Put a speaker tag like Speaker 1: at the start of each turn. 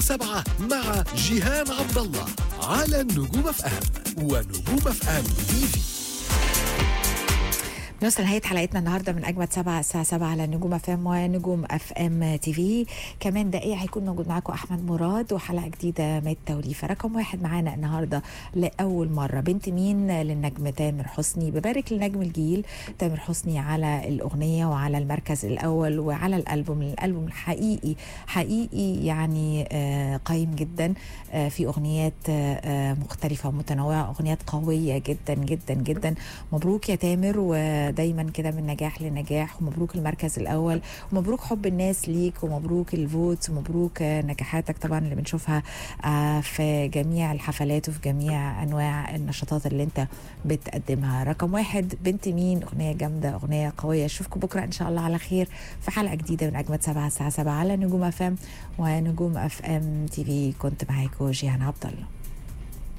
Speaker 1: سبعة مع جيهان عبد الله على نجوم اف ام ونجوم اف ام تي في
Speaker 2: نوصل نهاية حلقتنا النهاردة من أجمد سبعة الساعة سبعة على نجوم اف ام ونجوم اف ام تي في كمان دقيقة هيكون موجود معاكم أحمد مراد وحلقة جديدة من التوليفة رقم واحد معانا النهاردة لأول مرة بنت مين للنجم تامر حسني ببارك لنجم الجيل تامر حسني على الأغنية وعلى المركز الأول وعلى الألبوم الألبوم الحقيقي حقيقي يعني آه، قيم جدا آه، في أغنيات آه، مختلفة ومتنوعة أغنيات قوية جدا جدا جدا مبروك يا تامر ودايما كده من نجاح لنجاح ومبروك المركز الأول ومبروك حب الناس ليك ومبروك الفوتس ومبروك آه، نجاحاتك طبعا اللي بنشوفها آه، في جميع الحفلات وفي جميع أنواع النشاطات اللي أنت بتقدمها رقم واحد بنت مين أغنية جامدة أغنية قوية أشوفكم بكرة إن شاء الله على خير في حلقة جديدة من أجمد سبعة الساعة سبعة على نجوم أف أم ونجوم أف أم تي في كنت معاكم جيهان عبد الله